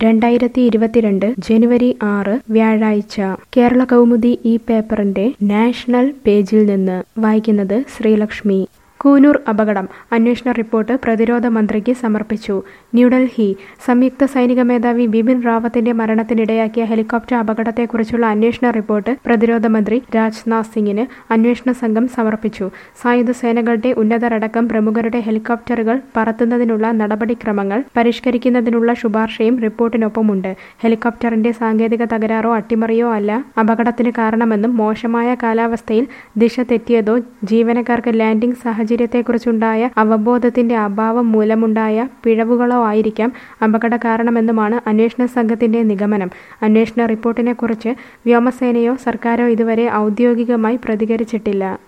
രണ്ടായിരത്തി ഇരുപത്തിരണ്ട് ജനുവരി ആറ് വ്യാഴാഴ്ച കേരള കൗമുദി ഈ പേപ്പറിന്റെ നാഷണൽ പേജിൽ നിന്ന് വായിക്കുന്നത് ശ്രീലക്ഷ്മി കൂനൂർ അപകടം അന്വേഷണ റിപ്പോർട്ട് പ്രതിരോധ മന്ത്രിക്ക് സമർപ്പിച്ചു ന്യൂഡൽഹി സംയുക്ത സൈനിക മേധാവി ബിപിൻ റാവത്തിന്റെ മരണത്തിനിടയാക്കിയ ഹെലികോപ്റ്റർ അപകടത്തെക്കുറിച്ചുള്ള അന്വേഷണ റിപ്പോർട്ട് പ്രതിരോധ മന്ത്രി രാജ്നാഥ് സിംഗിന് അന്വേഷണ സംഘം സമർപ്പിച്ചു സായുധ സേനകളുടെ ഉന്നതരടക്കം പ്രമുഖരുടെ ഹെലികോപ്റ്ററുകൾ പറത്തുന്നതിനുള്ള നടപടിക്രമങ്ങൾ പരിഷ്കരിക്കുന്നതിനുള്ള ശുപാർശയും റിപ്പോർട്ടിനൊപ്പമുണ്ട് ഹെലികോപ്റ്ററിന്റെ സാങ്കേതിക തകരാറോ അട്ടിമറിയോ അല്ല അപകടത്തിന് കാരണമെന്നും മോശമായ കാലാവസ്ഥയിൽ ദിശ തെറ്റിയതോ ജീവനക്കാർക്ക് ലാൻഡിംഗ് സാഹചര്യത്തെക്കുറിച്ചുണ്ടായ അവബോധത്തിന്റെ അഭാവം മൂലമുണ്ടായ പിഴവുകളോ ആയിരിക്കാം അപകട കാരണമെന്നുമാണ് അന്വേഷണ സംഘത്തിന്റെ നിഗമനം അന്വേഷണ റിപ്പോർട്ടിനെക്കുറിച്ച് വ്യോമസേനയോ സർക്കാരോ ഇതുവരെ ഔദ്യോഗികമായി പ്രതികരിച്ചിട്ടില്ല